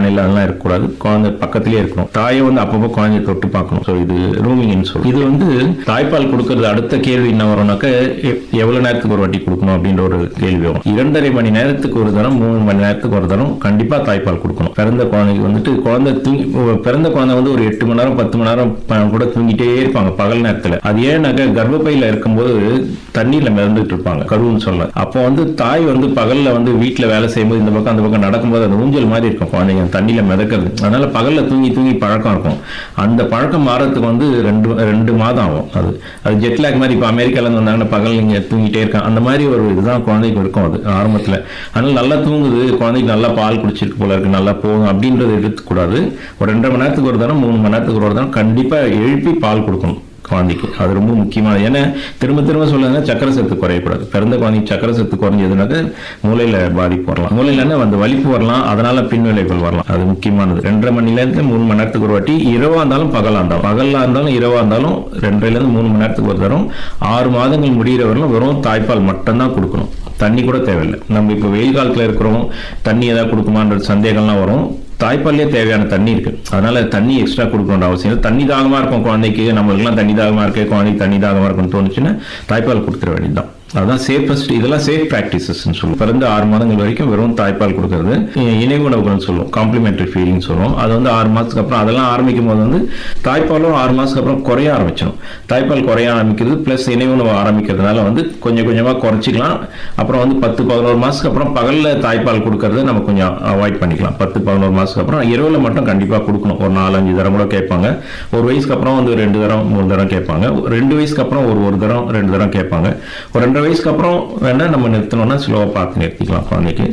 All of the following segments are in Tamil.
பானையில் அதெல்லாம் இருக்கக்கூடாது குழந்தை பக்கத்திலே இருக்கணும் தாயை வந்து அப்பப்போ குழந்தைய தொட்டு பார்க்கணும் ஸோ இது ரூமிங்னு சொல்லுவோம் இது வந்து தாய்ப்பால் கொடுக்கறது அடுத்த கேள்வி என்ன வரும்னாக்க எ- எவ்வளவு நேரத்துக்கு ஒரு வாட்டி கொடுக்கணும் அப்படின்ற ஒரு கேள்வி வரும் இரண்டரை மணி நேரத்துக்கு ஒரு தரம் மூணு மணி நேரத்துக்கு ஒரு தரம் கண்டிப்பா தாய்ப்பால் கொடுக்கணும் பிறந்த குழந்தைக்கு வந்துட்டு குழந்தை தூங்கி பிறந்த குழந்தை வந்து ஒரு எட்டு மணி நேரம் பத்து மணி நேரம் ப- கூட தூங்கிட்டே இருப்பாங்க பகல் நேரத்துல அது ஏன்னாக்க கர்ப்பப்பையில இருக்கும்போது தண்ணீர்ல மிதந்துட்டு இருப்பாங்க கருவுன்னு சொல்ல அப்போ வந்து தாய் வந்து பகல்ல வந்து வீட்டுல வேலை செய்யும்போது இந்த பக்கம் அந்த பக்கம் நடக்கும்போது அது ஊஞ்சல் மாதிரி இருக்கும் குழந்தைங்க தண்ணியில மிதக்கிறது அதனால பகல்ல தூங்கி தூங்கி பழக்கம் இருக்கும் அந்த பழக்கம் மாறதுக்கு வந்து ரெண்டு ரெண்டு மாதம் ஆகும் அது அது ஜெட்லாக் மாதிரி இப்போ அமெரிக்கால இருந்து வந்தாங்கன்னா பகல் நீங்க தூங்கிட்டே இருக்காங்க அந்த மாதிரி ஒரு இதுதான் குழந்தைக்கு இருக்கும் அது ஆரம்பத்துல அதனால நல்லா தூங்குது குழந்தைக்கு நல்லா பால் குடிச்சிருக்கு போல இருக்கு நல்லா போகும் அப்படின்றத எடுத்துக்கூடாது ஒரு ரெண்டரை மணி நேரத்துக்கு ஒரு தரம் மூணு மணி நேரத்துக்கு ஒரு தரம் கண்டிப்பா எழுப்பி பால் கொடுக்கணும் குழந்தைக்கு அது ரொம்ப முக்கியமானது ஏன்னா திரும்ப திரும்ப சொல்லுங்க சக்கரை சத்து குறையக்கூடாது பிறந்த குழந்தைக்கு சக்கரை சத்து குறைஞ்சதுனாக்க மூளையில பாதிப்பு வரலாம் மூளையில வந்து வலிப்பு வரலாம் அதனால பின் விளைவுகள் வரலாம் அது முக்கியமானது ரெண்டரை மணி நேரத்துல மூணு மணி நேரத்துக்கு ஒரு வாட்டி இரவா இருந்தாலும் பகலா இருந்தாலும் பகலா இருந்தாலும் இரவா இருந்தாலும் ரெண்டரைல இருந்து மூணு மணி நேரத்துக்கு ஒரு தரம் ஆறு மாதங்கள் முடிகிற வரலும் வெறும் தாய்ப்பால் மட்டும்தான் கொடுக்கணும் தண்ணி கூட தேவையில்லை நம்ம இப்போ வெயில் காலத்துல இருக்கிறோம் தண்ணி ஏதாவது கொடுக்குமான்ற சந்தேகம்லாம் வரும் தாய்ப்பால்லே தேவையான தண்ணி இருக்கு அதனால தண்ணி எக்ஸ்ட்ரா கொடுக்கணுன்ற அவசியம் இல்லை தண்ணி தாகமா இருக்கும் குழந்தைக்கு நம்மளுக்குலாம் தண்ணி தாகமா இருக்கு குழந்தைக்கு தண்ணி தாகமா இருக்கும்னு தோணுச்சுன்னா தாய்ப்பால் கொடுத்துட வேண்டியதுதான் அதுதான் சேஃபஸ்ட் இதெல்லாம் சேஃப் ப்ராக்டிசஸ்ன்னு சொல்லுவோம் பிறந்த ஆறு மாதங்கள் வரைக்கும் வெறும் தாய்ப்பால் கொடுக்கறது இ- இணை உணவுகள்னு சொல்லுவோம் காம்ப்ளிமெண்டரி ஃபீடிங் சொல்லுவோம் அது வந்து ஆறு மாதத்துக்கு அப்புறம் அதெல்லாம் ஆரம்பிக்கும் போது வந்து தாய்ப்பாலும் ஆறு மாதத்துக்கு அப்புறம் குறைய ஆரம்பிச்சிடும் தாய்ப்பால் குறைய ஆரம்பிக்கிறது ப்ளஸ் இணை உணவு ஆரம்பிக்கிறதுனால வந்து கொஞ்சம் கொஞ்சமாக குறைச்சிக்கலாம் அப்புறம் வந்து பத்து பதினோரு மாதத்துக்கு அப்புறம் பகலில் தாய்ப்பால் கொடுக்கறத நம்ம கொஞ்சம் அவாய்ட் பண்ணிக்கலாம் பத்து பதினோரு மாதத்துக்கு அப்புறம் இரவில் மட்டும் கண்டிப்பாக கொடுக்கணும் ஒரு நாலஞ்சு தரம் கூட கேட்பாங்க ஒரு வயசுக்கு அப்புறம் வந்து ரெண்டு தரம் மூணு தரம் கேட்பாங்க ஒரு ரெண்டு வயசுக்கு அப்புறம் ஒரு ஒரு தரம் ரெண்டு தரம் கேட்பாங்க ஒரு ரெண்டரை வயசுக்கு அப்புறம் வேணா நம்ம நிறுத்தணும்னா ஸ்லோவாக பார்த்து நிறுத்திக்கலாம் குழந்தைக்கு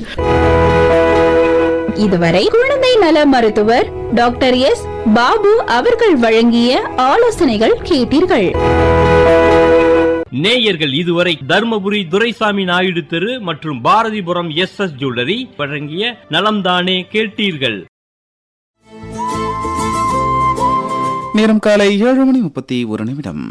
இதுவரை குழந்தை நல மருத்துவர் டாக்டர் எஸ் பாபு அவர்கள் வழங்கிய ஆலோசனைகள் கேட்டீர்கள் நேயர்கள் இதுவரை தர்மபுரி துரைசாமி நாயுடு தெரு மற்றும் பாரதிபுரம் எஸ் எஸ் ஜுவல்லரி வழங்கிய நலம்தானே கேட்டீர்கள் நேரம் காலை ஏழு மணி முப்பத்தி ஒரு நிமிடம்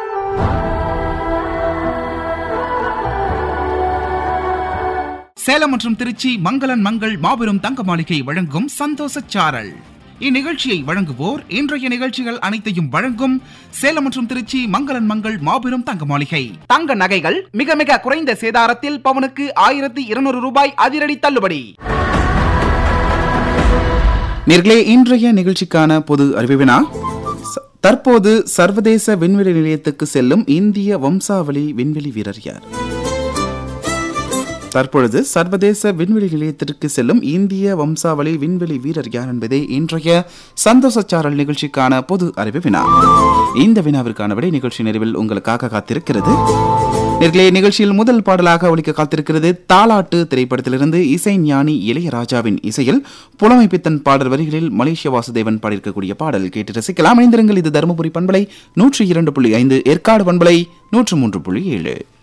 சேலம் மற்றும் திருச்சி மங்களன் மங்கள் மாபெரும் தங்க மாளிகை வழங்கும் சந்தோஷ சாரல் இந்நிகழ்ச்சியை வழங்குவோர் இன்றைய நிகழ்ச்சிகள் அனைத்தையும் வழங்கும் சேலம் மற்றும் திருச்சி மங்களன் மங்கள் மாபெரும் தங்க மாளிகை தங்க நகைகள் மிக மிக குறைந்த சேதாரத்தில் பவனுக்கு ஆயிரத்தி இருநூறு ரூபாய் அதிரடி தள்ளுபடி நேர்களே இன்றைய நிகழ்ச்சிக்கான பொது அறிவினா ச- தற்போது சர்வதேச விண்வெளி நிலையத்துக்கு செல்லும் இந்திய வம்சாவளி விண்வெளி வீரர் யார் தற்பொழுது சர்வதேச விண்வெளி நிலையத்திற்கு செல்லும் இந்திய வம்சாவளி விண்வெளி வீரர் யார் என்பதே இன்றைய சந்தோஷச்சாரல் நிகழ்ச்சிக்கான பொது அறிவு வினா இந்த வினாவிற்கான விடை நிகழ்ச்சி நிறைவில் உங்களுக்காக காத்திருக்கிறது நேர்களே நிகழ்ச்சியில் முதல் பாடலாக ஒலிக்க காத்திருக்கிறது தாலாட்டு திரைப்படத்திலிருந்து இசை ஞானி இளையராஜாவின் இசையில் புலமைப்பித்தன் பாடல் வரிகளில் மலேசிய வாசுதேவன் பாடியிருக்கக்கூடிய பாடல் கேட்டு ரசிக்கலாம் இணைந்திருங்கள் இது தருமபுரி பண்பலை நூற்றி இரண்டு புள்ளி ஐந்து ஏற்காடு பண்பலை நூற்று மூன்று புள்ளி ஏழு